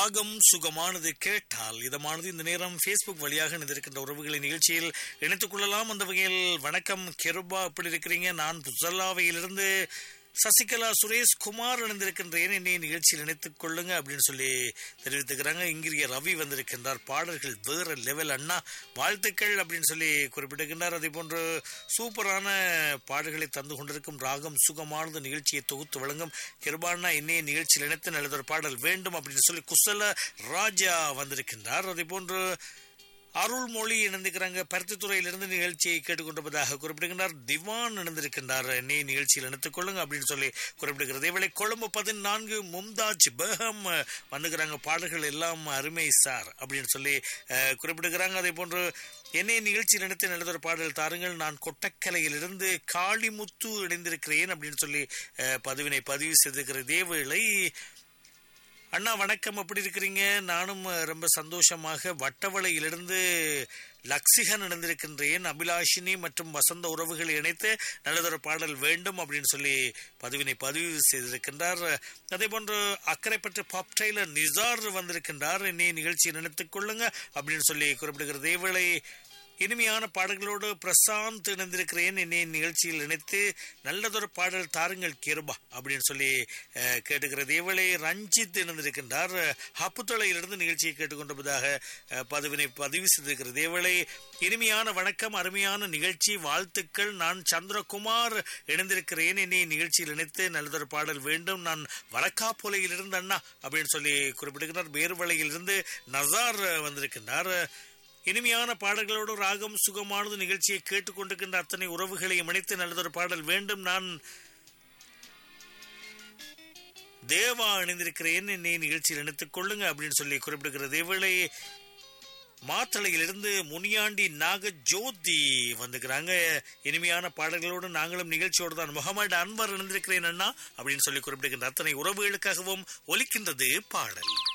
ராகம் சுகமானது கேட்டால் இதமானது இந்த நேரம் ஃபேஸ்புக் வழியாக இணைந்திருக்கின்ற உறவுகளை நிகழ்ச்சியில் இணைத்துக் கொள்ளலாம் அந்த வகையில் வணக்கம் கெருபா எப்படி இருக்கிறீங்க நான் புசல்லாவையிலிருந்து சசிகலா சுரேஷ் குமார் இணைந்திருக்கின்றேன் என்னை நிகழ்ச்சியில் இணைத்துக் கொள்ளுங்க அப்படின்னு சொல்லி தெரிவித்துக்கிறாங்க இங்கிரிய ரவி வந்திருக்கின்றார் பாடல்கள் வேற லெவல் அண்ணா வாழ்த்துக்கள் அப்படின்னு சொல்லி குறிப்பிட்டிருக்கின்றார் அதே போன்று சூப்பரான பாடல்களை தந்து கொண்டிருக்கும் ராகம் சுகமானது நிகழ்ச்சியை தொகுத்து வழங்கும் கிருபானா என்னைய நிகழ்ச்சியில் இணைத்து நல்லதொரு பாடல் வேண்டும் அப்படின்னு சொல்லி குசல ராஜா வந்திருக்கின்றார் அதே போன்று அருள்மொழி இணைந்திருக்கிறாங்க பருத்தித்துறையிலிருந்து நிகழ்ச்சியை கேட்டுக்கொண்டிருப்பதாக குறிப்பிடுகின்றார் திவான் இணைந்திருக்கின்றார் என்னை நிகழ்ச்சியில் இணைத்துக் கொள்ளுங்க அப்படின்னு சொல்லி குறிப்பிடுகிறது இவளை கொழும்பு பதினான்கு மும்தாஜ் பேகம் வந்துக்கிறாங்க பாடல்கள் எல்லாம் அருமை சார் அப்படின்னு சொல்லி அஹ், குறிப்பிடுகிறாங்க அதே போன்று என்னை நிகழ்ச்சியில் இணைத்து நல்லதொரு பாடல் தாருங்கள் நான் கொட்டக்கலையிலிருந்து காளிமுத்து இணைந்திருக்கிறேன் அப்படின்னு சொல்லி அஹ், பதிவினை பதிவு செய்திருக்கிற தேவேளை அண்ணா வணக்கம் எப்படி இருக்கிறீங்க நானும் அஹ், ரொம்ப சந்தோஷமாக வட்டவளையிலிருந்து லக்ஷிகன் இணைந்திருக்கின்றேன் அபிலாஷினி மற்றும் வசந்த உறவுகளை இணைத்து நல்லதொரு பாடல் வேண்டும் அப்படின்னு சொல்லி பதிவினை பதிவு செய்திருக்கின்றார் அதே போன்று அக்கறைப்பற்று பாப் டெய்லர் நிசார் வந்திருக்கின்றார் என்னை நிகழ்ச்சியை நினைத்துக் கொள்ளுங்க அப்படின்னு சொல்லி குறிப்பிடுகிறது இதேவேளை இனிமையான பாடல்களோடு பிரசாந்த் இணைந்திருக்கிறேன் என்னை நிகழ்ச்சியில் இணைத்து நல்லதொரு பாடல் தாருங்கள் கிருபா அப்படின்னு சொல்லி அஹ், கேட்டுக்கிறது இவளை ரஞ்சித் இணைந்திருக்கின்றார் ஹப்புத்தொலையிலிருந்து நிகழ்ச்சியை கேட்டுக்கொண்டிருப்பதாக அஹ், பதிவினை பதிவு செய்திருக்கிறது இவளை இனிமையான வணக்கம் அருமையான நிகழ்ச்சி வாழ்த்துக்கள் நான் சந்திரகுமார் இணைந்திருக்கிறேன் என்னை நிகழ்ச்சியில் இணைத்து நல்லதொரு பாடல் வேண்டும் நான் வழக்காப்போலையிலிருந்து அண்ணா அப்படின்னு சொல்லி குறிப்பிடுகிறார் பேர்வளையிலிருந்து நசார் வந்திருக்கின்றார் இனிமையான பாடல்களோடு ராகம் சுகமானது நிகழ்ச்சியை கேட்டுக்கொண்டிருக்கின்ற அத்தனை உறவுகளையும் இணைத்து நல்லதொரு பாடல் வேண்டும் நான் தேவா இணைந்திருக்கிறேன் என்னை நிகழ்ச்சியில் இணைத்துக் கொள்ளுங்க அப்படின்னு சொல்லி குறிப்பிடுகிறது இவளை மாத்தளையிலிருந்து முனியாண்டி நாக ஜோதி வந்துக்கிறாங்க இனிமையான பாடல்களோடு நாங்களும் நிகழ்ச்சியோடு தான் முகமது அன்வர் இணைந்திருக்கிறேன் அண்ணா அப்படின்னு சொல்லி குறிப்பிடுகின்ற அத்தனை உறவுகளுக்காகவும் ஒலிக்கின்றது பாடல்